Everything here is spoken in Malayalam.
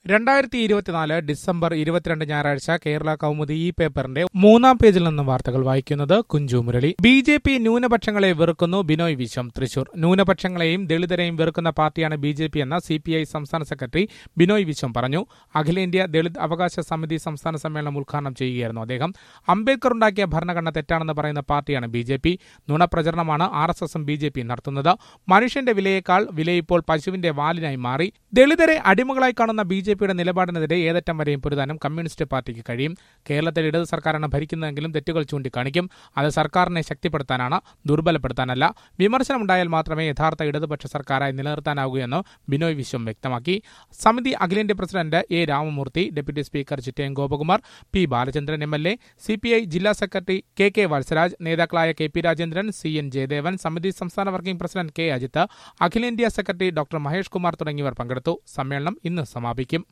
രണ്ടായിരത്തി ഇരുപത്തിനാല് ഡിസംബർ ഇരുപത്തിരണ്ട് ഞായറാഴ്ച കേരള കൗമുദി ഈ പേപ്പറിന്റെ മൂന്നാം പേജിൽ നിന്നും വാർത്തകൾ വായിക്കുന്നത് Kunju Murali B J P ന്യൂനപക്ഷങ്ങളെ വെറുക്കുന്നു ബിനോയ് വിശ്വം തൃശൂർ ന്യൂനപക്ഷങ്ങളെയും ദളിതരെയും വെറുക്കുന്ന പാർട്ടിയാണ് ബി ജെ പി എന്ന സി പി ഐ സംസ്ഥാന സെക്രട്ടറി ബിനോയ് വിശ്വം പറഞ്ഞു അഖിലേന്ത്യാ ദളിത് അവകാശ സമിതി സംസ്ഥാന സമ്മേളനം ഉദ്ഘാടനം ചെയ്യുകയായിരുന്നു അദ്ദേഹം അംബേദ്കർ ഉണ്ടാക്കിയ ഭരണഘടന തെറ്റാണെന്ന് പറയുന്ന പാർട്ടിയാണ് ബി ജെ പി നുണപ്രചരണമാണ് ആർ എസ് എസും ബി ജെ പി നടത്തുന്നത് മനുഷ്യന്റെ വിലയേക്കാൾ വിലയിപ്പോൾ പശുവിന്റെ വാലിനായി മാറി ദളിതരെ അടിമകളായി കാണുന്ന ബി ജെ പിയുടെ നിലപാടിനെതിരെ ഏതറ്റം വരെയും പൊരുതാനും കമ്മ്യൂണിസ്റ്റ് പാർട്ടിക്ക് കഴിയും കേരളത്തിൽ ഇടത് സർക്കാരാണ് ഭരിക്കുന്നതെങ്കിലും തെറ്റുകൾ ചൂണ്ടിക്കാണിക്കും അത് സർക്കാരിനെ ശക്തിപ്പെടുത്താനാണ് ദുർബലപ്പെടുത്താനല്ല വിമർശനമുണ്ടായാൽ മാത്രമേ യഥാർത്ഥ ഇടതുപക്ഷ സർക്കാരായി നിലനിർത്താനാകൂ ബിനോയ് വിശ്വം വ്യക്തമാക്കി സമിതി അഖിലേന്ത്യാ president A Ramamurthy deputy speaker Chittayam Gopakumar P Balachandran M L A C P I ജില്ലാ സെക്രട്ടറി കെ കെ വത്സരാജ് നേതാക്കളായ K P Rajendran C N Jayadevan സമിതി സംസ്ഥാന വർക്കിംഗ് പ്രസിഡന്റ് കെ അജിത്ത് അഖിലേന്ത്യാ സെക്രട്ടറി ഡോക്ടർ മഹേഷ് കുമാർ തുടങ്ങിയവർ പങ്കെടുത്തു സമ്മേളനം ഇന്ന് സമാപിക്കും